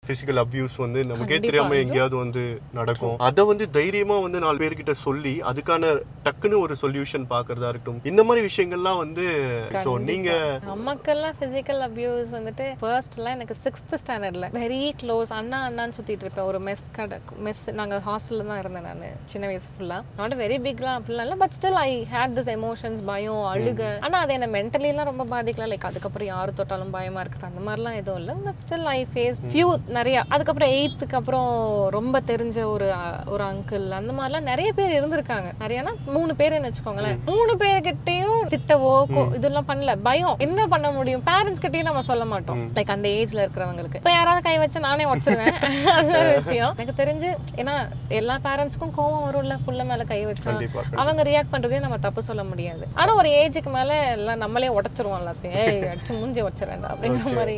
Physical abuse வந்து நமக்கே கண்டிப்பா. தெரியாம எங்கேயாவது வந்து நடக்கும் அதை வந்து தைரியமா வந்து நாலு பேர்கிட்ட சொல்லி அதுக்கான டக்குன்னு ஒரு சொல்யூஷன் பாக்குறதா இருக்கட்டும் இந்த மாதிரி விஷயங்கள்லாம் வந்து ஸோ நீங்க நமக்கெல்லாம் பிசிக்கல் அபியூஸ் வந்துட்டு ஃபர்ஸ்ட்லாம் எனக்கு சிக்ஸ்த் ஸ்டாண்டர்ட்ல வெரி க்ளோஸ் அண்ணா அண்ணான்னு சுத்திட்டு இருப்பேன் ஒரு மெஸ் கடை மெஸ் நாங்க ஹாஸ்டல்ல தான் இருந்தேன் நான் சின்ன வயசு ஃபுல்லா நாட் வெரி பிக்லாம் அப்படிலாம் இல்லை but still I hate this emotions பயம் அழுக ஆனா அது என்ன மென்டலிலாம் ரொம்ப பாதிக்கல லைக் அதுக்கப்புறம் யாரு தொட்டாலும் பயமா இருக்குது அந்த மாதிரிலாம் எதுவும் இல்லை but still I face few நிறைய அதுக்கப்புறம் எயித்துக்கு அப்புறம் ரொம்ப தெரிஞ்ச ஒரு அ- ஒரு அங்கிள் அந்த மாதிரிலாம் நிறைய பேர் இருந்திருக்காங்க நிறையனா மூணு பேருன்னு வச்சுக்கோங்களேன் மூணு பேர்கிட்டயும் திட்டவோ கோ- இதெல்லாம் பண்ணல பயம் என்ன பண்ண முடியும் பேரண்ட்ஸ் கிட்டயும் நம்ம சொல்ல மாட்டோம் லைக் அந்த ஏஜ்ல இருக்கிறவங்களுக்கு இப்ப யாராவது கை வச்சு நானே உடச்சிருவேன் அது ஒரு விஷயம் எனக்கு தெரிஞ்சு ஏன்னா எல்லா பேரண்ட்ஸ்க்கும் கோவம் வரும்ல புள்ள மேல கை வச்சா கண்டிப்பா அவங்க ரியாக்ட் பண்றதையும் நம்ம தப்பு சொல்ல முடியாது ஆனா ஒரு ஏஜுக்கு மேல எல்லாம் நம்மளே உடைச்சிருவோம் எல்லாத்தையும் ஏய் அடிச்சு மூஞ்சி உடச்சிடறேன்டா அப்படிங்கிற மாதிரி